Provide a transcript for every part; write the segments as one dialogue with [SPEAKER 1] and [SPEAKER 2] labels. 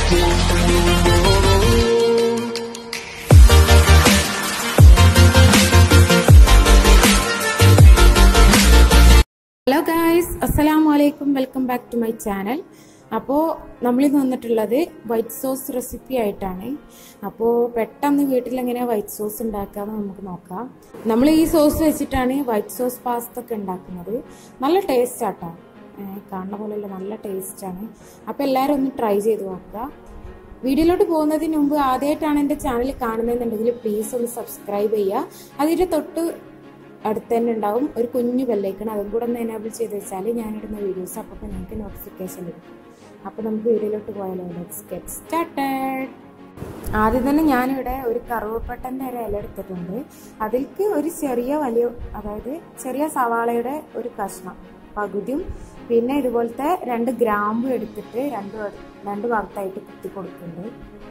[SPEAKER 1] hello guys അസ്സലാമു അലൈക്കും welcome back to my channel അപ്പോൾ നമ്മളിന്ന് വന്നിട്ടുള്ളത് വൈറ്റ് സോസ് റെസിപ്പി ആയിട്ടാണ് അപ്പോൾ പെട്ടെന്ന് വീട്ടിൽ എങ്ങനെ വൈറ്റ് സോസ് ഉണ്ടാക്കാമെന്ന് നമുക്ക് നോക്കാം നമ്മൾ ഈ സോസ് വെച്ചിട്ടാണ് വൈറ്റ് സോസ് പാസ്ത ഒക്കെ ഉണ്ടാക്കുന്നത് നല്ല ടേസ്റ്റ് ആട്ടോ ഏഹ് കാണുന്ന പോലെയല്ല നല്ല ടേസ്റ്റാണ് അപ്പോൾ എല്ലാവരും ഒന്ന് ട്രൈ ചെയ്ത് നോക്കുക വീഡിയോയിലോട്ട് പോകുന്നതിന് മുമ്പ് ആദ്യമായിട്ടാണ് എൻ്റെ ചാനൽ കാണുന്നതെന്നുണ്ടെങ്കിൽ പ്ലീസ് ഒന്ന് സബ്സ്ക്രൈബ് ചെയ്യുക അതിൻ്റെ തൊട്ട് അടുത്ത് തന്നെ ഉണ്ടാവും ഒരു കുഞ്ഞു ബെല്ലൈക്കൺ അതും കൂടെ ഒന്ന് എനേബിൾ ചെയ്ത് വെച്ചാൽ ഞാനിടുന്ന വീഡിയോസ് അപ്പോൾ നിങ്ങൾക്ക് നോട്ടിഫിക്കേഷൻ ലഭിക്കും അപ്പോൾ നമുക്ക് വീഡിയോയിലോട്ട് പോയാലോ ലെറ്റ്സ് ഗെറ്റ് സ്റ്റാർട്ടഡ് ആദ്യം തന്നെ ഞാനിവിടെ ഒരു കറുവപ്പട്ടൻ്റെ ഒരു ഇല എടുത്തിട്ടുണ്ട് അതിലേക്ക് ഒരു ചെറിയ വലിയ അതായത് ചെറിയ സവാളയുടെ ഒരു കഷ്ണം പകുതിയും പിന്നെ ഇതുപോലത്തെ രണ്ട് ഗ്രാമ്പു എടുത്തിട്ട് രണ്ട് വ- രണ്ട് ഭാഗത്തായിട്ട് കുത്തി കൊടുക്കുന്നുണ്ട്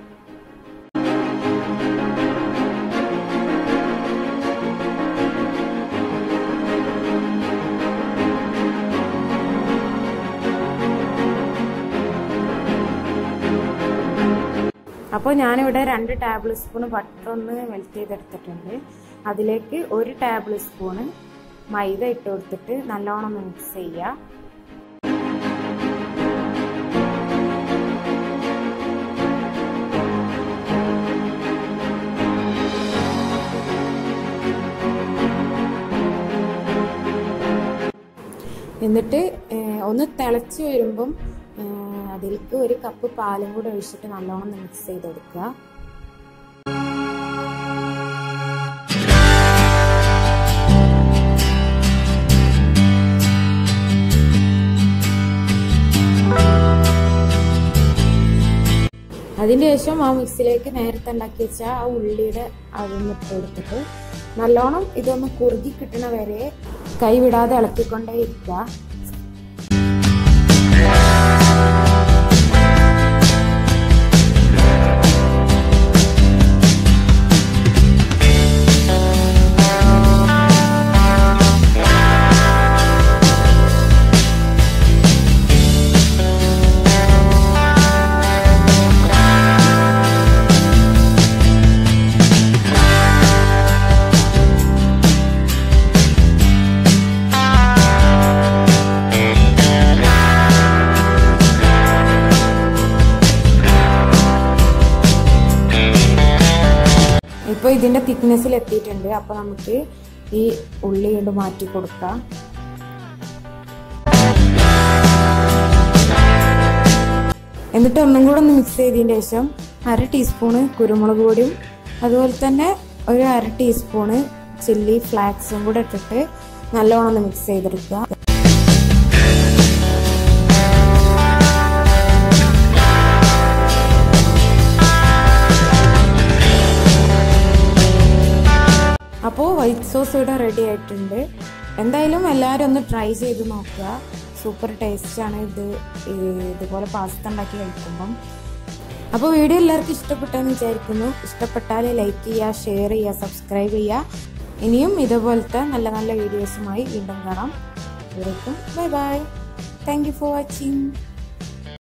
[SPEAKER 1] അപ്പോൾ ഞാനിവിടെ രണ്ട് ടേബിൾ സ്പൂൺ ബട്ടർ ഒന്ന് മെൽറ്റ് ചെയ്തെടുത്തിട്ടുണ്ട് അതിലേക്ക് ഒരു ടേബിൾ സ്പൂണ് മൈദ ഇട്ട് കൊടുത്തിട്ട് നല്ലോണം ഒന്ന് മിക്സ് ചെയ്യുക എന്നിട്ട് ഏഹ്, ഒന്ന് തിളച്ച് വരുമ്പം ഏഹ്, അതിലേക്ക് ഒരു കപ്പ് പാലും കൂടെ ഒഴിച്ചിട്ട് നല്ലോണം മിക്സ് ചെയ്തെടുക്കുക അതിന് ശേഷം ആ മിക്സിലേക്ക് നേരത്തെ ഉണ്ടാക്കി വെച്ച ആ ഉള്ളിയുടെ അതൊന്ന് ഇട്ട് കൊടുത്തിട്ട് നല്ലോണം ഇതൊന്ന് കുറുകി കിട്ടണ വരെ കൈ വിടാതെ ഇളക്കിക്കൊണ്ടേ ഇരിക്കുക ഇപ്പോൾ ഇതിൻ്റെ തിക്നെസ്സിൽ എത്തിയിട്ടുണ്ട് അപ്പോൾ നമുക്ക് ഈ ഉള്ളി കൊണ്ട് മാറ്റി കൊടുക്കാം എന്നിട്ട് ഒന്നും കൂടെ ഒന്ന് മിക്സ് ചെയ്തതിന് ശേഷം അര ടീസ്പൂണ് കുരുമുളക് പൊടിയും അതുപോലെ തന്നെ ഒരു അര ടീസ്പൂണ് ചില്ലി ഫ്ലാക്സും കൂടെ ഇട്ടിട്ട് നല്ലോണം ഒന്ന് മിക്സ് ചെയ്തെടുക്കുക അപ്പോൾ വൈറ്റ് സോസ് ഇവിടെ റെഡി ആയിട്ടുണ്ട് എന്തായാലും എല്ലാവരും ഒന്ന് ട്രൈ ചെയ്ത് നോക്കുക സൂപ്പർ ടേസ്റ്റാണ് ഇത് ഈ- ഇതുപോലെ പാസ്ത ഉണ്ടാക്കി കഴിക്കുമ്പം അപ്പോൾ വീഡിയോ എല്ലാവർക്കും ഇഷ്ടപ്പെട്ടെന്ന് വിചാരിക്കുന്നു ഇഷ്ടപ്പെട്ടാൽ ലൈക്ക് ചെയ്യുക ഷെയർ ചെയ്യുക സബ്സ്ക്രൈബ് ചെയ്യുക ഇനിയും ഇതുപോലത്തെ നല്ല നല്ല വീഡിയോസുമായി വീണ്ടും കാണാം ഇവരേക്കും bye bye thank you for watching